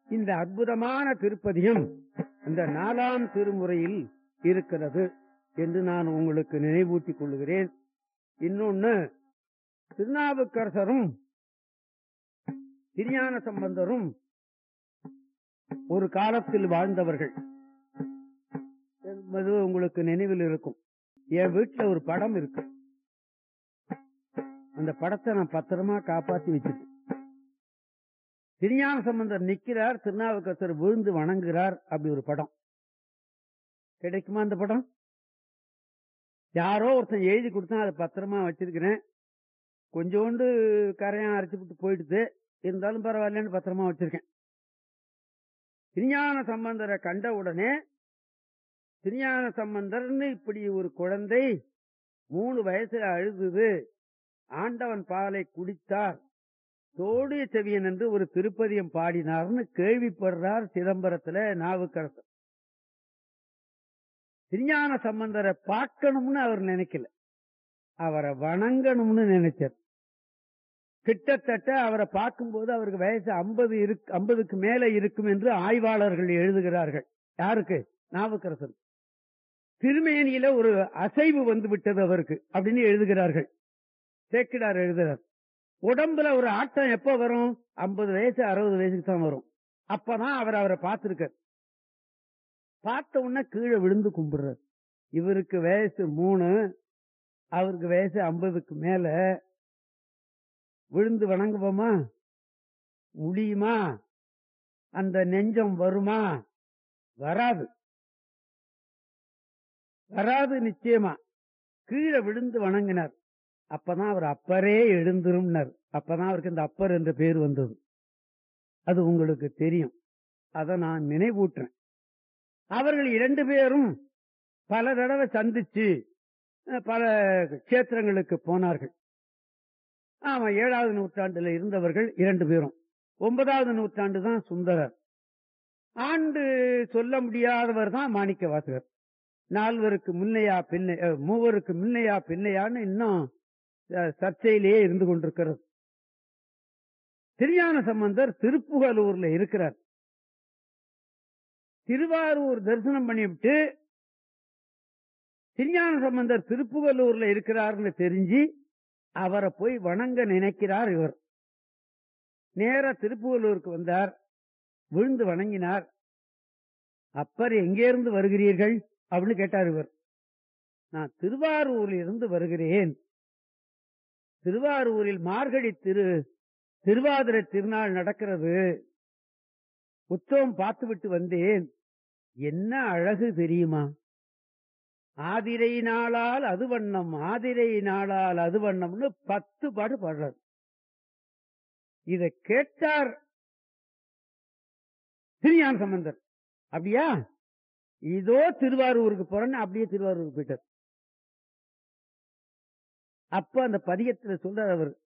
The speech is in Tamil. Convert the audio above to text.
இந்த அற்புதமான திருப்பதியும் இந்த நாலாம் திருமுறையில் இருக்கிறது என்று நான் உங்களுக்கு நினைவூட்டிக் கொள்கிறேன் இன்னொன்னு திருநாவுக்கரசரும் திருஞான சம்பந்தரும் ஒரு காலத்தில் வாழ்ந்தவர்கள் என்பது உங்களுக்கு நினைவில் இருக்கும் என் வீட்டுல ஒரு படம் இருக்கு அந்த படத்தை நான் பத்திரமா காப்பாத்தி வச்சிருக்கேன் திருஞான சம்பந்தர் நிக்கிறார் திருநாவுக்கரசர் விழுந்து வணங்குகிறார் அப்படி ஒரு படம் கிடைக்குமா அந்த படம் யாரோ ஒருத்தன் எழுதி கொடுத்தா அதை பத்திரமா வச்சிருக்கிறேன் கொஞ்சோண்டு கரையான் அரைச்சு விட்டு போயிடுது இருந்தாலும் பரவாயில்லன்னு பத்திரமா வச்சிருக்கேன் திருஞான சம்பந்தரை கண்ட உடனே திருஞான சம்பந்தர்னு இப்படி ஒரு குழந்தை மூணு வயசுல அழுதுது ஆண்டவன் பாலை குடித்தார் தோடிய செவியன் என்று ஒரு திருப்பதியம் பாடினார்னு கேள்விப்படுறார் சிதம்பரத்துல நாவுக்கரசர் திருஞான சம்பந்தரை பார்க்கணும்னு அவர் நினைக்கல அவரை வணங்கணும்னு நினைச்சார் கிட்டத்தட்ட அவரை பார்க்கும்போது அவருக்கு வயசு ஐம்பது ஐம்பதுக்கு மேல இருக்கும் என்று ஆய்வாளர்கள் எழுதுகிறார்கள் யாருக்கு நாவுக்கரசர் திருமேனியில ஒரு அசைவு வந்து விட்டது அவருக்கு அப்படின்னு எழுதுகிறார்கள் சேக்கிடார் எழுதுகிறார் உடம்புல ஒரு ஆட்டம் எப்ப வரும் ஐம்பது வயசு அறுபது வயசுக்கு தான் வரும் அப்பதான் அவர் அவரை பார்த்திருக்கார் பார்த்த உடனே கீழே விழுந்து கும்பிடுறார் இவருக்கு வயசு மூணு அவருக்கு வயசு ஐம்பதுக்கு மேல விழுந்து வணங்குவோமா முடியுமா அந்த நெஞ்சம் வருமா வராது வராது நிச்சயமா கீழே விழுந்து வணங்கினார் அப்பதான் அவர் அப்பரே எழுந்திரும்னர் அப்பதான் அவருக்கு இந்த அப்பர் என்ற பேர் வந்தது அது உங்களுக்கு தெரியும் அதை நான் நினைவூட்டுறேன் அவர்கள் இரண்டு பேரும் பல தடவை சந்திச்சு பல கஷேத்திரங்களுக்கு போனார்கள் ஆமா ஏழாவது நூற்றாண்டுல இருந்தவர்கள் இரண்டு பேரும் ஒன்பதாவது நூற்றாண்டு தான் சுந்தரர் ஆண்டு சொல்ல முடியாதவர் தான் மாணிக்க வாசகர் நால்வருக்கு முன்னையா பின்னை மூவருக்கு முன்னையா பின்னையான்னு இன்னும் சர்ச்சையிலேயே இருந்து கொண்டிருக்கிறது திருஞான சம்பந்தர் திருப்புகலூர்ல இருக்கிறார் திருவாரூர் தரிசனம் பண்ணிவிட்டு திருஞான சம்பந்தர் திருப்புகலூர்ல இருக்கிறார்னு தெரிஞ்சு அவரை போய் வணங்க நினைக்கிறார் இவர் நேர திருப்புகலூருக்கு வந்தார் விழுந்து வணங்கினார் அப்பர் எங்கே இருந்து வருகிறீர்கள் அப்படின்னு கேட்டார் இவர் நான் திருவாரூரில் இருந்து வருகிறேன் திருவாரூரில் மார்கழி திரு திருவாதிரை திருநாள் நடக்கிறது உற்சவம் பார்த்துவிட்டு வந்தேன் என்ன அழகு தெரியுமா ஆதிரை நாளால் அது வண்ணம் ஆதிரை நாளால் அது வண்ணம்னு பத்து பாடு பாடுறார் இத கேட்டார் திருஞான சம்பந்தர் அப்படியா இதோ திருவாரூருக்கு போறேன்னு அப்படியே திருவாரூருக்கு போயிட்டார் அப்ப அந்த பதியத்துல சொல்றார் அவர்